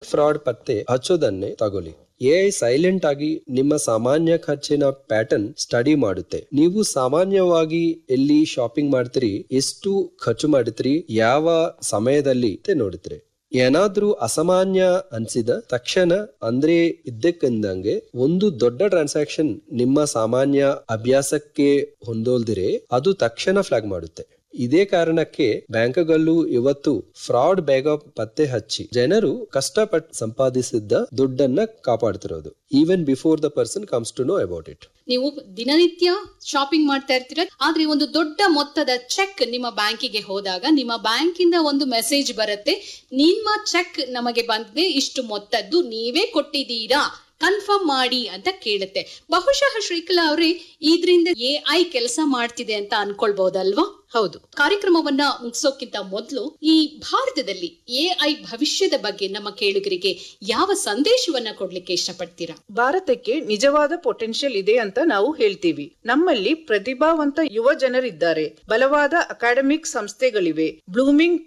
fraud ಪತ್ತೆ ಹಚ್ಚೋದನ್ನೇ ತಗೊಳ್ಳಿ AI silent ಆಗಿ ನಿಮ್ಮ ಸಾಮಾನ್ಯ ಖರ್ಚಿನ ಪ್ಯಾಟರ್ನ್ ಸ್ಟಡಿ ಮಾಡುತ್ತೆ ನೀವು ಸಾಮಾನ್ಯವಾಗಿ ಎಲ್ಲಿ ಶಾಪಿಂಗ್ ಮಾಡ್ತೀರಿ ಎಷ್ಟು ಖರ್ಚು ಮಾಡ್ತೀರಿ ಯಾವ ಸಮಯದಲ್ಲಿ ಅಂತ ನೋಡ್ತೀರಿ ಏನಾದ್ರೂ ಅಸಾಮಾನ್ಯ ಅನ್ಸಿದ ತಕ್ಷಣ ಅಂದ್ರೆ ಇದ್ದಕ್ಕಿದ್ದಂಗೆ ಒಂದು ದೊಡ್ಡ ಟ್ರಾನ್ಸಾಕ್ಷನ್ ನಿಮ್ಮ ಸಾಮಾನ್ಯ ಅಭ್ಯಾಸಕ್ಕೆ ಹೊಂದೋಲ್ದಿರೆ ಅದು ತಕ್ಷಣ ಫ್ಲಾಗ್ ಮಾಡುತ್ತೆ ಇದೇ ಕಾರಣಕ್ಕೆ ಬ್ಯಾಂಕ್ಗಳು ಇವತ್ತು ಫ್ರಾಡ್ ಬೇಗ ಪತ್ತೆ ಹಚ್ಚಿ ಜನರು ಕಷ್ಟಪಟ್ಟು ಸಂಪಾದಿಸಿದ್ದ ದುಡ್ಡನ್ನ ಕಾಪಾಡ್ತಿರೋದು even before the person comes to know about it ನೀವು ದಿನನಿತ್ಯ ಶಾಪಿಂಗ್ ಮಾಡ್ತಾ ಇರ್ತೀರ ಆದ್ರೆ ಒಂದು ದೊಡ್ಡ ಮೊತ್ತದ ಚೆಕ್ ನಿಮ್ಮ ಬ್ಯಾಂಕಿಗೆ ಹೋದಾಗ ನಿಮ್ಮ ಬ್ಯಾಂಕಿಂದ ಒಂದು ಮೆಸೇಜ್ ಬರುತ್ತೆ ನಿಮ್ಮ ಚೆಕ್ ನಮಗೆ ಬಂದಿದೆ ಇಷ್ಟು ಮೊತ್ತದ್ದು ನೀವೇ ಕೊಟ್ಟಿದ್ದೀರಾ ಕನ್ಫರ್ಮ್ ಮಾಡಿ ಅಂತ ಕೇಳುತ್ತೆ ಬಹುಶಃ ಶ್ರೀಕಲಾ ಅವರೇ ಇದ್ರಿಂದ ಎ ಐ ಕೆಲಸ ಮಾಡ್ತಿದೆ ಅಂತ ಅನ್ಕೊಳ್ಬಹುದಲ್ವಾ ಹೌದು ಕಾರ್ಯಕ್ರಮವನ್ನ ಮುಗಿಸೋಕ್ಕಿಂತ ಮೊದಲು ಈ ಭಾರತದಲ್ಲಿ ಎ ಐ ಭವಿಷ್ಯದ ಬಗ್ಗೆ ನಮ್ಮ ಕೇಳುಗರಿಗೆ ಯಾವ ಸಂದೇಶವನ್ನ ಕೊಡ್ಲಿಕ್ಕೆ ಇಷ್ಟಪಡ್ತೀರಾ ಭಾರತಕ್ಕೆ ನಿಜವಾದ ಪೊಟೆನ್ಷಿಯಲ್ ಇದೆ ಅಂತ ನಾವು ಹೇಳ್ತೀವಿ ನಮ್ಮಲ್ಲಿ ಪ್ರತಿಭಾವಂತ ಯುವ ಜನರಿದ್ದಾರೆ ಬಲವಾದ ಅಕಾಡೆಮಿಕ್ ಸಂಸ್ಥೆಗಳಿವೆ ಬ್ಲೂಮಿಂಗ್